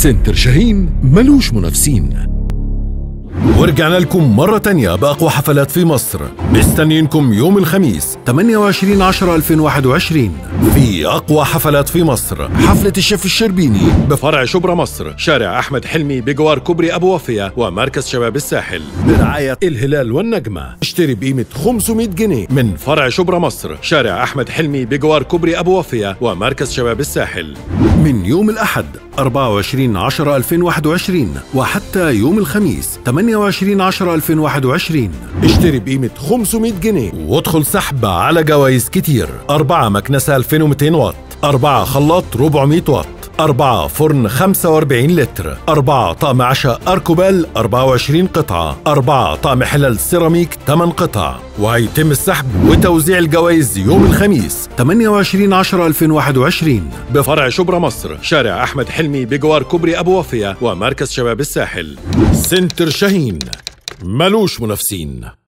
سنتر شاهين ملوش منافسين ورجعنا لكم مرة تانية بأقوى حفلات في مصر مستنيينكم يوم الخميس 28 10 2021 في أقوى حفلات في مصر حفلة الشيف الشربيني بفرع شبرا مصر شارع أحمد حلمي بجوار كوبري أبو وفية ومركز شباب الساحل برعاية الهلال والنجمة اشتري بقيمة 500 جنيه من فرع شبرا مصر شارع أحمد حلمي بجوار كوبري أبو وفية ومركز شباب الساحل من يوم الأحد 24 10 2021 وحتى يوم الخميس 28 10 2021 اشتري بقيمة 500 جنيه وادخل سحب على جوائز كتير أربعة مكنسة 2200 واط أربعة خلاط 400 واط أربعة فرن 45 لتر أربعة طقم عشاء أركوبال 24 قطعة أربعة طقم حلل سيراميك 8 قطع وهيتم السحب وتوزيع الجوائز يوم الخميس 28 10 2021 بفرع شبرا مصر شارع أحمد حلمي بجوار كوبري أبو وفية ومركز شباب الساحل سنتر شاهين ملوش منافسين